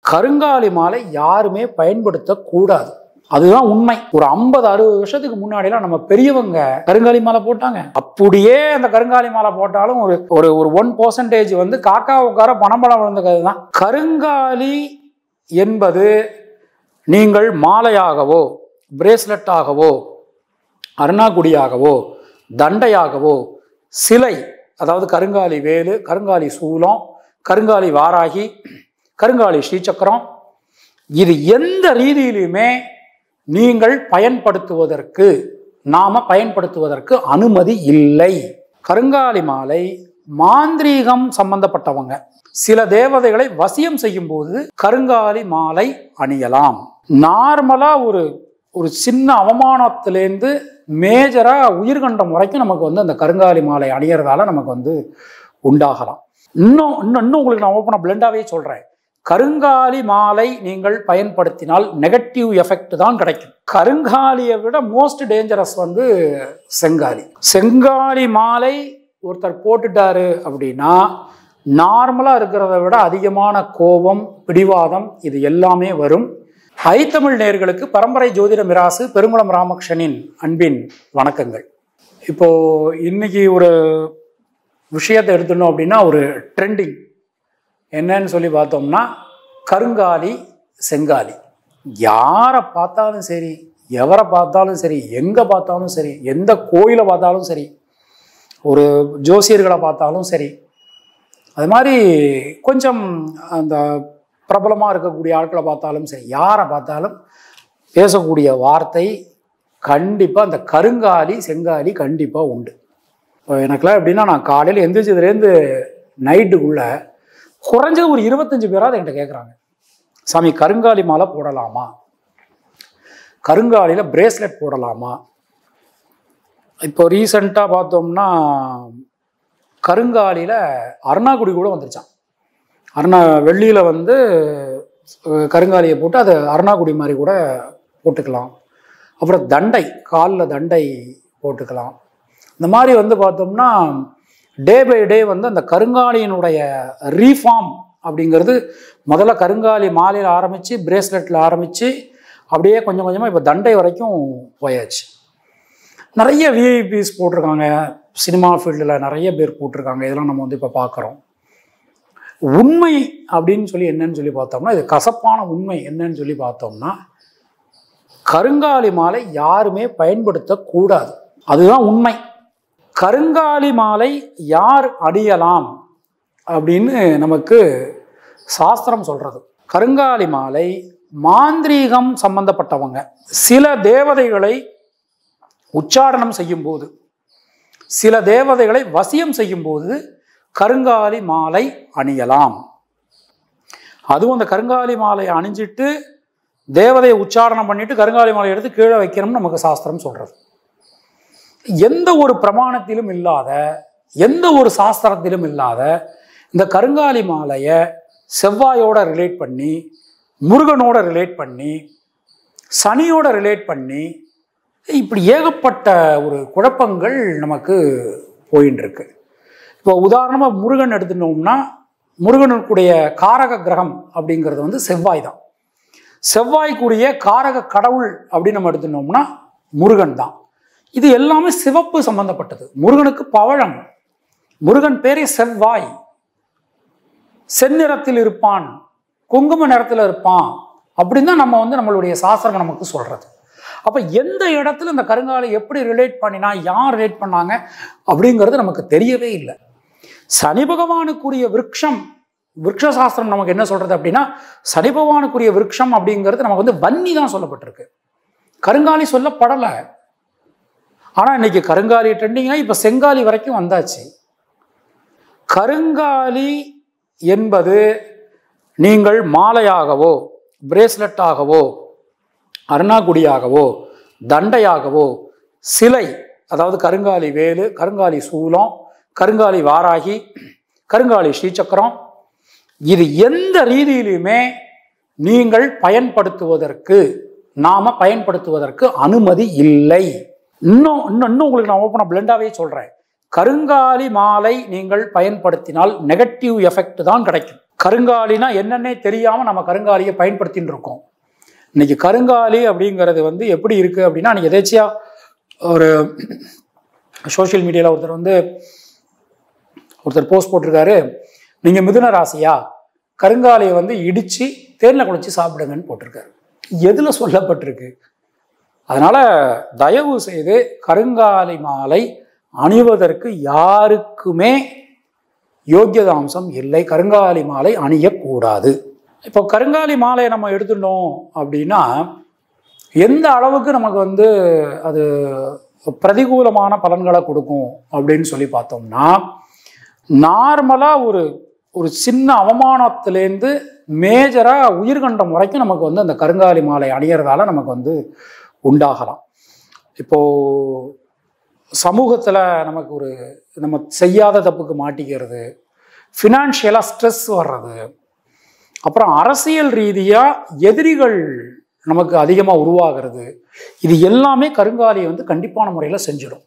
கருங்காலி மாலை யாருமே பயன்படுத்தக்கூடாது அதுதான் உண்மை ஒரு ஐம்பது அறுபது வருஷத்துக்கு முன்னாடிலாம் நம்ம பெரியவங்க கருங்காலி மாலை போட்டாங்க அப்படியே அந்த கருங்காலி மாலை போட்டாலும் ஒரு ஒரு ஒரு ஒன் பர்சன்டேஜ் வந்து காக்கா உட்கார பணம்பழம் விழுந்த கதை தான் கருங்காலி என்பது நீங்கள் மாலையாகவோ பிரேஸ்லெட்டாகவோ அருணாகுடியாகவோ தண்டையாகவோ சிலை அதாவது கருங்காலி வேலு கருங்காலி சூலம் கருங்காலி வாராகி கருங்காலி ஸ்ரீசக்கரம் இது எந்த ரீதியிலுமே நீங்கள் பயன்படுத்துவதற்கு நாம பயன்படுத்துவதற்கு அனுமதி இல்லை கருங்காலி மாலை மாந்திரீகம் சம்பந்தப்பட்டவங்க சில தேவதைகளை வசியம் செய்யும் போது கருங்காலி மாலை அணியலாம் நார்மலா ஒரு ஒரு சின்ன அவமானத்திலேருந்து மேஜரா உயிர்கண்டம் வரைக்கும் நமக்கு வந்து அந்த கருங்காலி மாலை அணியறதால நமக்கு வந்து உண்டாகலாம் இன்னும் இன்னும் இன்னும் உங்களுக்கு நான் ஓப்பனாக பிளெண்டாவே சொல்றேன் கருங்காலி மாலை நீங்கள் பயன்படுத்தினால் நெகட்டிவ் எஃபெக்ட் தான் கிடைக்கும் கருங்காலியை விட மோஸ்ட் டேஞ்சரஸ் வந்து செங்காலி செங்காலி மாலை ஒருத்தர் போட்டுட்டாரு அப்படின்னா நார்மலாக இருக்கிறத விட அதிகமான கோபம் பிடிவாதம் இது எல்லாமே வரும் ஐத்தமிழ் நேர்களுக்கு பரம்பரை ஜோதிட மிராசு பெருங்குளம் ராமகிருஷ்ணனின் அன்பின் வணக்கங்கள் இப்போ இன்னைக்கு ஒரு விஷயத்தை எடுத்துட்டோம் அப்படின்னா ஒரு ட்ரெண்டிங் என்னன்னு சொல்லி பார்த்தோம்னா கருங்காலி செங்காலி யாரை பார்த்தாலும் சரி எவரை பார்த்தாலும் சரி எங்கே பார்த்தாலும் சரி எந்த கோயிலை பார்த்தாலும் சரி ஒரு ஜோசியர்களை பார்த்தாலும் சரி அது மாதிரி கொஞ்சம் அந்த பிரபலமாக இருக்கக்கூடிய ஆட்களை பார்த்தாலும் சரி யாரை பார்த்தாலும் பேசக்கூடிய வார்த்தை கண்டிப்பாக அந்த கருங்காலி செங்காலி கண்டிப்பாக உண்டு இப்போ எனக்குலாம் எப்படின்னா நான் காலையில் எந்திரிச்சதுலேருந்து நைட்டுக்குள்ளே குறைஞ்சது ஒரு இருபத்தஞ்சு பேராவது என்கிட்ட கேட்குறாங்க சாமி கருங்காலி மாலை போடலாமா கருங்காலியில் பிரேஸ்லெட் போடலாமா இப்போ ரீசண்டாக பார்த்தோம்னா கருங்காலியில் அருணாக்குடி கூட வந்துருச்சான் அருணா வெள்ளியில் வந்து அஹ், கருங்காலியை போட்டு அதை அருணாக்குடி மாதிரி கூட போட்டுக்கலாம் அப்புறம் தண்டை காலில் தண்டை போட்டுக்கலாம் இந்த மாதிரி வந்து பார்த்தோம்னா டே பை டே வந்து அந்த கருங்காலியினுடைய ரீஃபார்ம் அப்படிங்கிறது முதல்ல கருங்காலி மாலையில் ஆரம்பித்து பிரேஸ்லெட்டில் ஆரம்பித்து அப்படியே கொஞ்சம் கொஞ்சமாக இப்போ தண்டை வரைக்கும் போயாச்சு நிறைய விஐபிஸ் போட்டிருக்காங்க சினிமா ஃபீல்டில் நிறைய பேர் போட்டிருக்காங்க இதெல்லாம் நம்ம வந்து இப்போ பார்க்குறோம் உண்மை அப்படின்னு சொல்லி என்னன்னு சொல்லி பார்த்தோம்னா இது கசப்பான உண்மை என்னன்னு சொல்லி பார்த்தோம்னா கருங்காலி மாலை யாருமே பயன்படுத்தக்கூடாது அதுதான் உண்மை கருங்காலி மாலை யார் அணியலாம் அப்படின்னு நமக்கு சாஸ்திரம் சொல்றது கருங்காலி மாலை மாந்திரீகம் சம்பந்தப்பட்டவங்க சில தேவதைகளை உச்சாரணம் செய்யும் போது சில தேவதைகளை வசியம் செய்யும் போது கருங்காலி மாலை அணியலாம் அதுவும் அந்த கருங்காலி மாலை அணிஞ்சிட்டு தேவதையை உச்சாரணம் பண்ணிட்டு கருங்காலி மாலை எடுத்து கீழே வைக்கணும்னு நமக்கு சாஸ்திரம் சொல்றது எந்த ஒரு பிரமாணத்திலும் இல்லாத எந்த ஒரு சாஸ்திரத்திலும் இல்லாத இந்த கருங்காலி மாலையை செவ்வாயோட ரிலேட் பண்ணி முருகனோட ரிலேட் பண்ணி சனியோட ரிலேட் பண்ணி இப்படி ஏகப்பட்ட ஒரு குழப்பங்கள் நமக்கு போயின்னு இருக்கு இப்போ உதாரணமாக முருகன் எடுத்துட்டோம்னா முருகனுக்குடைய காரக கிரகம் அப்படிங்கிறது வந்து செவ்வாய் தான் செவ்வாய்க்குரிய காரக கடவுள் அப்படின்னு நம்ம எடுத்துட்டோம்னா முருகன் தான் இது எல்லாமே சிவப்பு சம்பந்தப்பட்டது முருகனுக்கு பவழம் முருகன் பேரே செவ்வாய் செந்நிறத்தில் இருப்பான் குங்கும நிறத்தில் இருப்பான் அப்படின்னு தான் நம்ம வந்து நம்மளுடைய சாஸ்திரம் நமக்கு சொல்றது அப்ப எந்த இடத்துல இந்த கருங்காலை எப்படி ரிலேட் பண்ணினா யார் ரிலேட் பண்ணாங்க அப்படிங்கிறது நமக்கு தெரியவே இல்லை சனி பகவானுக்குரிய விருட்சம் விருட்ச சாஸ்திரம் நமக்கு என்ன சொல்றது அப்படின்னா சனி பகவானுக்குரிய விருட்சம் அப்படிங்கிறது நமக்கு வந்து வன்னி தான் சொல்லப்பட்டிருக்கு கருங்காலி சொல்லப்படலை ஆனா இன்னைக்கு கருங்காலி ட்ரெண்டிங்னா இப்ப செங்காலி வரைக்கும் வந்தாச்சு கருங்காலி என்பது நீங்கள் மாலையாகவோ பிரேஸ்லெட்டாகவோ அருணாகுடியாகவோ தண்டையாகவோ சிலை அதாவது கருங்காலி வேலு கருங்காலி சூலம் கருங்காலி வாராகி கருங்காலி ஸ்ரீசக்கரம் இது எந்த ரீதியிலுமே நீங்கள் பயன்படுத்துவதற்கு நாம பயன்படுத்துவதற்கு அனுமதி இல்லை இன்னும் இன்னும் இன்னும் உங்களுக்கு நான் ஓப்பனாக பிளெண்டாவே சொல்றேன் கருங்காலி மாலை நீங்கள் பயன்படுத்தினால் நெகட்டிவ் எஃபெக்ட் தான் கிடைக்கும் கருங்காலினா என்னன்னே தெரியாமல் நம்ம கருங்காலியை பயன்படுத்தின்னு இருக்கோம் இன்னைக்கு கருங்காலி அப்படிங்கிறது வந்து எப்படி இருக்குது அப்படின்னா நீங்கள் எதேச்சியா ஒரு சோஷியல் மீடியாவில் ஒருத்தர் வந்து ஒருத்தர் போஸ்ட் போட்டிருக்காரு நீங்கள் மிதுன ராசியா கருங்காலியை வந்து இடித்து தேனில் குளிச்சு சாப்பிடுங்கன்னு போட்டிருக்காரு எதில் சொல்லப்பட்டிருக்கு அதனால் தயவு செய்து கருங்காலி மாலை அணிவதற்கு யாருக்குமே யோக்கியதாம்சம் இல்லை கருங்காலி மாலை அணியக்கூடாது இப்போ கருங்காலி மாலையை நம்ம எடுத்துட்டோம் அப்படின்னா எந்த அளவுக்கு நமக்கு வந்து அது பிரதிகூலமான பலன்களை கொடுக்கும் அப்படின்னு சொல்லி பார்த்தோம்னா நார்மலாக ஒரு ஒரு சின்ன அவமானத்திலேருந்து மேஜராக உயிர்கண்டம் வரைக்கும் நமக்கு வந்து அந்த கருங்காலி மாலை அணியறதால நமக்கு வந்து உண்டாகலாம் இப்போது சமூகத்தில் நமக்கு ஒரு நம்ம செய்யாத தப்புக்கு மாட்டிக்கிறது ஃபினான்ஷியலாக ஸ்ட்ரெஸ் வர்றது அப்புறம் அரசியல் ரீதியாக எதிரிகள் நமக்கு அதிகமாக உருவாகிறது இது எல்லாமே கருங்காலியை வந்து கண்டிப்பான முறையில் செஞ்சிடும்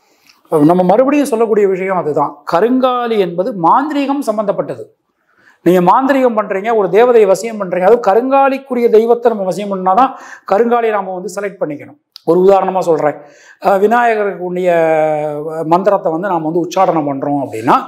நம்ம மறுபடியும் சொல்லக்கூடிய விஷயம் அதுதான் கருங்காலி என்பது மாந்திரீகம் சம்பந்தப்பட்டது நீங்கள் மாந்திரீகம் பண்ணுறீங்க ஒரு தேவதையை வசியம் பண்ணுறீங்க அதுவும் கருங்காலிக்குரிய தெய்வத்தை நம்ம வசியம் பண்ணால் தான் கருங்காலியை நாம் வந்து செலக்ட் பண்ணிக்கணும் ஒரு உதாரணமாக சொல்கிறேன் விநாயகருக்கு உடைய மந்திரத்தை வந்து நாம் வந்து உச்சாடனம் பண்ணுறோம் அப்படின்னா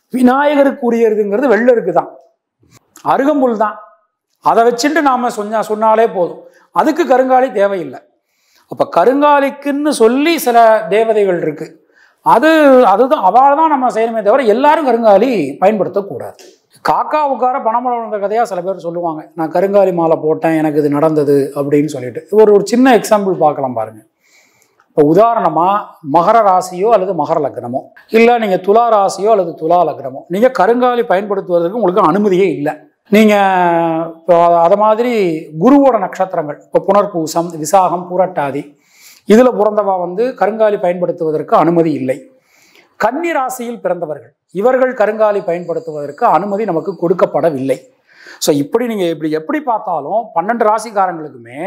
விநாயகருக்குரியதுங்கிறது வெள்ளருக்கு தான் அருகம்புல் தான் அதை வச்சுட்டு நாம் சொன்ன சொன்னாலே போதும் அதுக்கு கருங்காலி தேவையில்லை அப்போ கருங்காலிக்குன்னு சொல்லி சில தேவதைகள் இருக்குது அது அதுதான் அவள் தான் நம்ம செய்யணுமே தவிர எல்லாரும் கருங்காலி பயன்படுத்தக்கூடாது காக்கா உட்கார பணமரம் விழுந்த கதையாக சில பேர் சொல்லுவாங்க நான் கருங்காலி மாலை போட்டேன் எனக்கு இது நடந்தது அப்படின்னு சொல்லிட்டு ஒரு ஒரு சின்ன எக்ஸாம்பிள் பார்க்கலாம் பாருங்கள் இப்போ உதாரணமாக மகர ராசியோ அல்லது மகர லக்னமோ இல்லை நீங்கள் துலா ராசியோ அல்லது துலா லக்னமோ நீங்கள் கருங்காலி பயன்படுத்துவதற்கு உங்களுக்கு அனுமதியே இல்லை நீங்கள் இப்போ அதை மாதிரி குருவோட நட்சத்திரங்கள் இப்போ புனர்பூசம் விசாகம் பூரட்டாதி இதில் பிறந்தவா வந்து கருங்காலி பயன்படுத்துவதற்கு அனுமதி இல்லை கன்னி ராசியில் பிறந்தவர்கள் இவர்கள் கருங்காலி பயன்படுத்துவதற்கு அனுமதி நமக்கு கொடுக்கப்படவில்லை ஸோ இப்படி நீங்கள் இப்படி எப்படி பார்த்தாலும் பன்னெண்டு ராசிக்காரங்களுக்குமே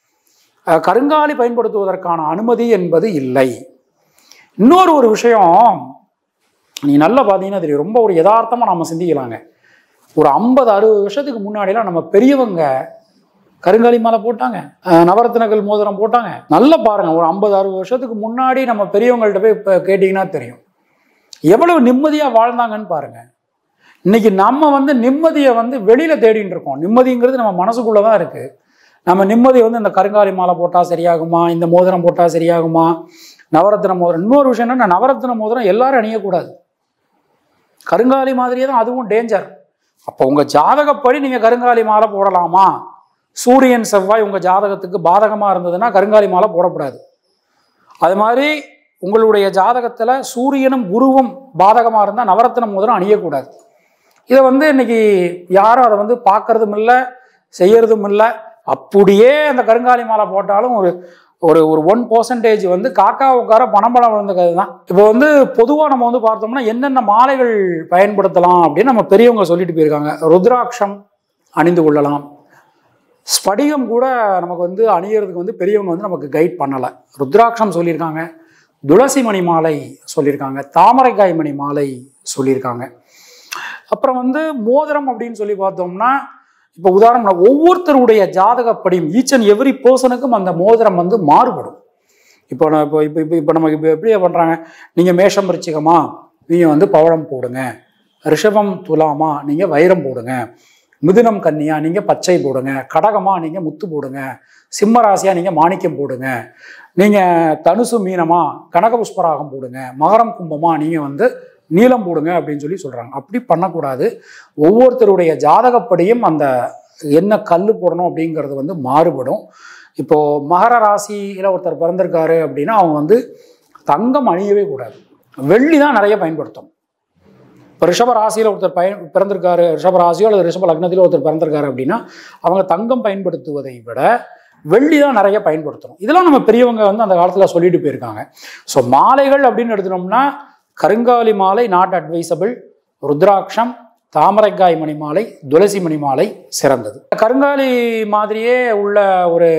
அஹ், கருங்காலி பயன்படுத்துவதற்கான அனுமதி என்பது இல்லை இன்னொரு ஒரு விஷயம் நீ நல்லா பார்த்தீங்கன்னா தெரியும் ரொம்ப ஒரு யதார்த்தமாக நம்ம சிந்திக்கலாங்க ஒரு ஐம்பது அறுபது வருஷத்துக்கு முன்னாடிலாம் நம்ம பெரியவங்க கருங்காலி மாலை போட்டாங்க அஹ், நவரத்தினங்கள் மோதிரம் போட்டாங்க நல்லா பாருங்க ஒரு ஐம்பது அறுபது வருஷத்துக்கு முன்னாடி நம்ம பெரியவங்கள்ட்ட போய் இப்போ கேட்டிங்கன்னா தெரியும் எவ்வளவு நிம்மதியாக வாழ்ந்தாங்கன்னு பாருங்க இன்னைக்கு நம்ம வந்து நிம்மதியை வந்து வெளியில தேடிட்டு இருக்கோம் நிம்மதிங்கிறது நம்ம மனசுக்குள்ள தான் இருக்கு நம்ம நிம்மதி வந்து இந்த கருங்காலி மாலை போட்டால் சரியாகுமா இந்த மோதிரம் போட்டால் சரியாகுமா நவரத்தின மோதிரம் இன்னொரு விஷயம் என்னன்னா நவரத்தின மோதிரம் எல்லாரும் அணியக்கூடாது கருங்காலி மாதிரியே தான் அதுவும் டேஞ்சர் அப்போ உங்கள் ஜாதகப்படி நீங்கள் கருங்காலி மாலை போடலாமா சூரியன் செவ்வாய் உங்கள் ஜாதகத்துக்கு பாதகமாக இருந்ததுன்னா கருங்காலி மாலை போடக்கூடாது அது மாதிரி உங்களுடைய ஜாதகத்தில் சூரியனும் குருவும் பாதகமாக இருந்தால் நவரத்தின மோதிரம் அணியக்கூடாது இதை வந்து இன்னைக்கு யாரும் அதை வந்து பார்க்கறதும் இல்லை செய்யறதும் இல்லை அப்படியே அந்த கருங்காலி மாலை போட்டாலும் ஒரு ஒரு ஒரு ஒன் பர்சன்டேஜ் வந்து காக்கா உட்கார பணம்பழம் விழுந்தது தான் இப்போ வந்து பொதுவாக நம்ம வந்து பார்த்தோம்னா என்னென்ன மாலைகள் பயன்படுத்தலாம் அப்படின்னு நம்ம பெரியவங்க சொல்லிட்டு போயிருக்காங்க ருத்ராட்சம் அணிந்து கொள்ளலாம் ஸ்படிகம் கூட நமக்கு வந்து அணியறதுக்கு வந்து பெரியவங்க வந்து நமக்கு கைட் பண்ணலை ருத்ராட்சம் சொல்லியிருக்காங்க துளசி மணி மாலை சொல்லியிருக்காங்க தாமரைக்காய் மணி மாலை சொல்லியிருக்காங்க அப்புறம் வந்து மோதிரம் அப்படின்னு சொல்லி பார்த்தோம்னா இப்போ உதாரணம் ஒவ்வொருத்தருடைய ஜாதகப்படியும் ஈச் அண்ட் எவ்ரி பர்சனுக்கும் அந்த மோதிரம் வந்து மாறுபடும் இப்போ நான் இப்போ இப்போ இப்போ இப்போ நமக்கு இப்போ எப்படி பண்ணுறாங்க நீங்கள் மேஷம் ரிச்சிகமா நீங்கள் வந்து பவழம் போடுங்க ரிஷபம் துலாமா நீங்கள் வைரம் போடுங்க மிதுனம் கன்னியா நீங்கள் பச்சை போடுங்க கடகமா நீங்கள் முத்து போடுங்க சிம்ம ராசியா நீங்கள் மாணிக்கம் போடுங்க நீங்கள் தனுசு மீனமா கனக புஷ்பராகம் போடுங்க மகரம் கும்பமா நீங்கள் வந்து நீளம் போடுங்க அப்படின்னு சொல்லி சொல்கிறாங்க அப்படி பண்ணக்கூடாது ஒவ்வொருத்தருடைய ஜாதகப்படியும் அந்த என்ன கல் போடணும் அப்படிங்கிறது வந்து மாறுபடும் இப்போது மகர ராசியில் ஒருத்தர் பிறந்திருக்காரு அப்படின்னா அவங்க வந்து தங்கம் அணியவே கூடாது வெள்ளி தான் நிறைய பயன்படுத்தும் இப்போ ரிஷப ராசியில் ஒருத்தர் பயன் பிறந்திருக்காரு ரிஷப ராசியோ அல்லது ரிஷப லக்னத்திலோ ஒருத்தர் பிறந்திருக்காரு அப்படின்னா அவங்க தங்கம் பயன்படுத்துவதை விட வெள்ளி தான் நிறைய பயன்படுத்தணும் இதெல்லாம் நம்ம பெரியவங்க வந்து அந்த காலத்தில் சொல்லிட்டு போயிருக்காங்க ஸோ மாலைகள் அப்படின்னு எடுத்துனோம்னா கருங்காலி மாலை நாட் அட்வைசபிள் ருத்ராட்சம் தாமரைக்காய் மணி மாலை துளசி மணி மாலை சிறந்தது கருங்காலி மாதிரியே உள்ள ஒரு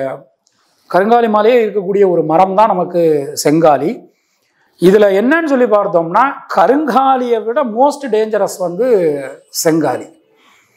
கருங்காலி மாலையே இருக்கக்கூடிய ஒரு மரம் தான் நமக்கு செங்காலி இதில் என்னன்னு சொல்லி பார்த்தோம்னா கருங்காலியை விட மோஸ்ட் டேஞ்சரஸ் வந்து செங்காலி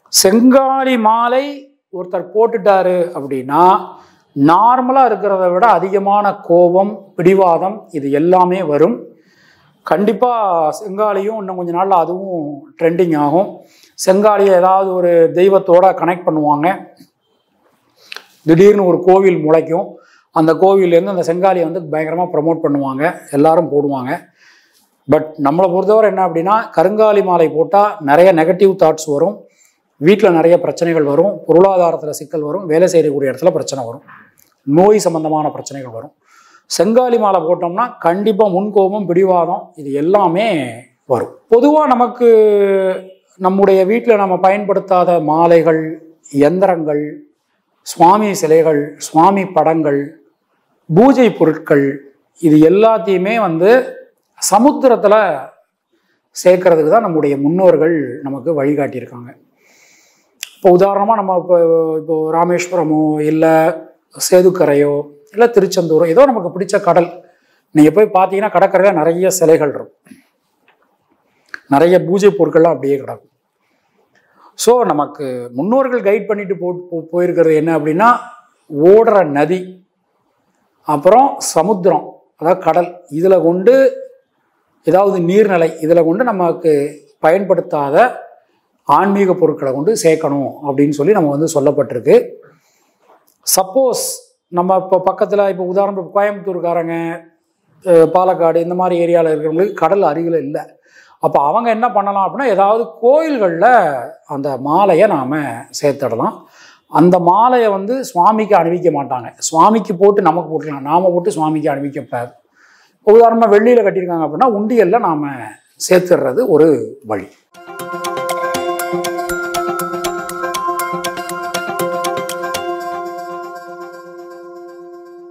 செங்காலி மாலை ஒருத்தர் போட்டுட்டாரு அப்படின்னா நார்மலாக இருக்கிறத விட அதிகமான கோபம் பிடிவாதம் இது எல்லாமே வரும் கண்டிப்பாக செங்காலியும் இன்னும் கொஞ்ச நாளில் அதுவும் ட்ரெண்டிங் ஆகும் செங்காலியை ஏதாவது ஒரு தெய்வத்தோட கனெக்ட் பண்ணுவாங்க திடீர்னு ஒரு கோவில் முளைக்கும் அந்த கோவில்லேருந்து அந்த செங்காலியை வந்து பயங்கரமாக ப்ரமோட் பண்ணுவாங்க எல்லாரும் போடுவாங்க பட் நம்மளை பொறுத்தவரை என்ன அப்படின்னா கருங்காலி மாலை போட்டால் நிறைய நெகட்டிவ் தாட்ஸ் வரும் வீட்டில் நிறைய பிரச்சனைகள் வரும் பொருளாதாரத்தில் சிக்கல் வரும் வேலை செய்யக்கூடிய இடத்துல பிரச்சனை வரும் நோய் சம்பந்தமான பிரச்சனைகள் வரும் செங்காலி மாலை போட்டோம்னா கண்டிப்பாக முன்கோபம் பிடிவாதம் இது எல்லாமே வரும் பொதுவாக நமக்கு நம்முடைய வீட்டில் நம்ம பயன்படுத்தாத மாலைகள் எந்திரங்கள் சுவாமி சிலைகள் சுவாமி படங்கள் பூஜை பொருட்கள் இது எல்லாத்தையுமே வந்து சமுத்திரத்தில் சேர்க்கறதுக்கு தான் நம்முடைய முன்னோர்கள் நமக்கு வழிகாட்டியிருக்காங்க இப்போ உதாரணமாக நம்ம இப்போ இப்போ ராமேஸ்வரமோ இல்லை சேதுக்கரையோ இல்லை திருச்செந்தூரோ ஏதோ நமக்கு பிடிச்ச கடல் நீங்கள் போய் பார்த்தீங்கன்னா கடற்கரையில் நிறைய சிலைகள் இருக்கும் நிறைய பூஜை பொருட்கள்லாம் அப்படியே கிடக்கும் ஸோ நமக்கு முன்னோர்கள் கைட் பண்ணிட்டு போ போ- போயிருக்கிறது என்ன அப்படின்னா ஓடுற நதி அப்புறம் சமுத்திரம் அதாவது கடல் இதில் கொண்டு ஏதாவது நீர்நிலை இதில் கொண்டு நமக்கு பயன்படுத்தாத ஆன்மீக பொருட்களை கொண்டு சேர்க்கணும் அப்படின்னு சொல்லி நம்ம வந்து சொல்லப்பட்டிருக்கு சப்போஸ் நம்ம இப்போ பக்கத்தில் இப்போ உதாரணம் இப்போ கோயம்புத்தூர்காரங்க அஹ் பாலக்காடு இந்த மாதிரி ஏரியாவில் இருக்கிறவங்களுக்கு கடல் அருகில் இல்லை அப்போ அவங்க என்ன பண்ணலாம் அப்படின்னா ஏதாவது கோயில்களில் அந்த மாலையை நாம் சேர்த்துடலாம் அந்த மாலையை வந்து சுவாமிக்கு அணிவிக்க மாட்டாங்க சுவாமிக்கு போட்டு நமக்கு போட்டுக்கலாம் நாம போட்டு சுவாமிக்கு அணிவிக்கப்படாது உதாரணமாக வெள்ளியில் கட்டியிருக்காங்க அப்படின்னா உண்டியலில் நாம் சேர்த்துடுறது ஒரு வழி